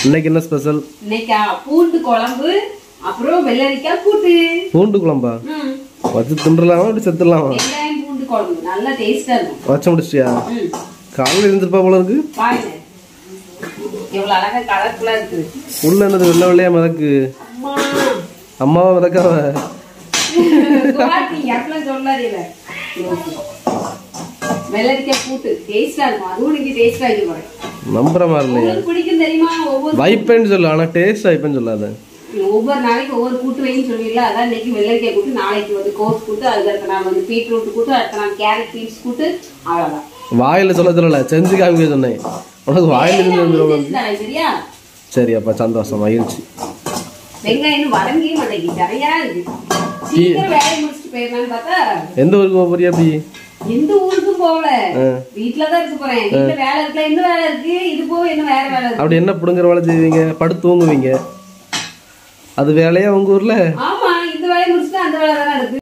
இன்னைக்கு என்ன ஸ்பெஷல் இன்னைக்கா பூண்டு குழம்பு அப்புறம் வெள்ளரிக்காய் கூட்டு பூண்டு குழம்பா ம். வச்சு தின்றலாமா அப்படி செத்துடலாமா வெங்காயம் பூண்டு குழம்பு நல்லா டேஸ்டா இருக்கும் வச்ச முடிச்சிட்டியா ம். காலையில் இருந்திருப்பா போல இருக்கு பாருங்க எவ்வளவு அழகா கலர்ஃபுல்லா இருக்குது உள்ள என்னது வெள்ளை வெள்ளையா மிதக்கு அம்மா அம்மாவா மிதக்காவ குவாட்டி அப்படிலாம் சொல்லாதீங்க வெள்ளரிக்காய் கூட்டு டேஸ்டா இருக்கும் அதுவும் நீங்க டேஸ்டா வைக்க போறேன் நம்புற மாதிரி இல்லையா உங்களுக்கு பிடிக்கும் தெரியுமா ஒவ்வொரு வைப்பேன்னு சொல்லு ஆனா டேஸ்ட் வைப்பேன்னு சொல்லாத ஒவ்வொரு நாளைக்கு ஒவ்வொரு கூட்டு வைன்னு சொல்லுவீங்களா அதான் இன்னைக்கு வெள்ளரிக்காய் கூட்டு நாளைக்கு வந்து கோஸ் கூட்டு அதுக்கு அடுத்த நாள் வந்து பீட்ரூட் கூட்டு அடுத்த நாள் கேரட் பீன்ஸ் கூட்டு அவ்வளவுதான் வாயில சொல்ல சொல்லல செஞ்சு காமிக்க சொன்னேன் உனக்கு வாயில இருந்து வந்துரும். தெரிஞ்சுதானே, சரியா சரி அப்ப சந்தோஷம் மகிழ்ச்சி வெங்காயம் இன்னும் வதங்கவே மாட்டேங்குது சரியா இருக்கு சீக்கிரம் வேலையை முடிச்சுட்டு போயிடலாம்னு பார்த்தா எந்த ஊருக்கு போக போறியா அப்படி எந்த ஊருக்கும் போகல ஆ. வீட்டுலதான் இருக்க போறேன் வீட்டுல வேலை இருக்குல்ல என்ன வேலை இருக்கு இது போக என்ன வேற வேலை இருக்கு அப்படி என்ன புடுங்குற வேலை செய்வீங்க படுத்து தூங்குவீங்க அது வேலையா உங்க ஊர்ல ஆமா இந்த வேலையை முடிச்சுட்டு அந்த வேலை தானே இருக்கு